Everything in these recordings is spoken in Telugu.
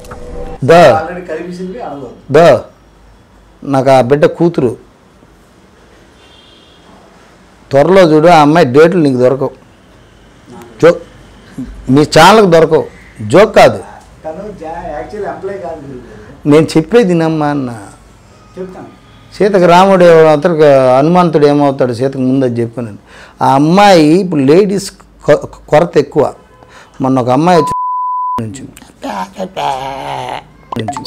దా ఆల్రెడీ కనిపించింది అడగదు దా నాకు ఆ బిడ్డ కూతురు త్వరలో చూడు ఆ అమ్మాయి డేట్లు నీకు దొరకవు జో మీ ఛానల్కి దొరకవు జోక్ కాదు తను యాక్చువల్లీ అప్లై కాదు గురుగారు. నేను చెప్పేది నమ్మా అన్న చెప్తాను సీతకు రాముడు అతనికి హనుమంతుడు ఏమవుతాడు సీతకు ముందు అది చెప్పాను ఆ అమ్మాయి ఇప్పుడు లేడీస్ కొ- కొరత ఎక్కువ మొన్న ఒక అమ్మాయి వచ్చి నుంచి నుంచి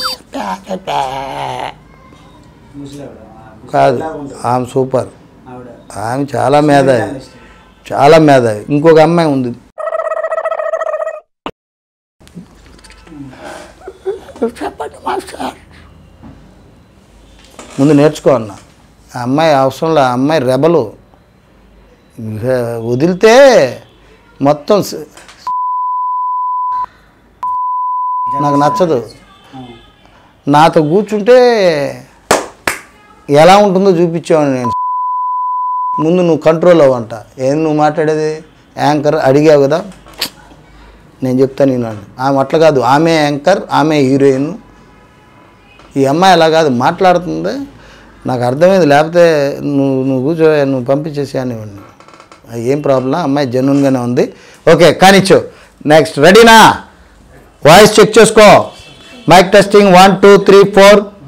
ముసలావిడ ఆ, ముసలి కాదు లాగా ఉంటుంది. ఆమె సూపర్ ఆవిడ ఆమె చాలా మేధావి చాలా మేధావి ఇంకొక అమ్మాయి ఉంది చెప్పండి మాస్టర్ ముందు నేర్చుకో అన్న ఆ అమ్మాయి అవసరంలో ఆ అమ్మాయి రెబలు ఇక వదిలితే మొత్తం స- నాకు నచ్చదు ఆ, నాతో కూర్చుంటే ఎలా ఉంటుందో చూపించేవాడిని నేను ముందు నువ్వు కంట్రోల్ అవ్వంట ఏం నువ్వు మాట్లాడేది యాంకర్ అడిగావు కదా నేను చెప్తాను నేను ఆమె అట్లా కాదు ఆమె యాంకర్ ఆమె హీరోయిన్ ఈ అమ్మాయి అలా కాదు మాట్లాడుతుంది నాకు అర్థమైంది లేకపోతే నువ్వు నువ్వు కూర్చో నువ్వు పంపించేసి అనివ్వండి ఏం ప్రాబ్లం అమ్మాయి జెన్యున్గానే ఉంది ఓకే కానిచ్చు నెక్స్ట్ రెడీనా వాయిస్ చెక్ చేసుకో mic testing one two three four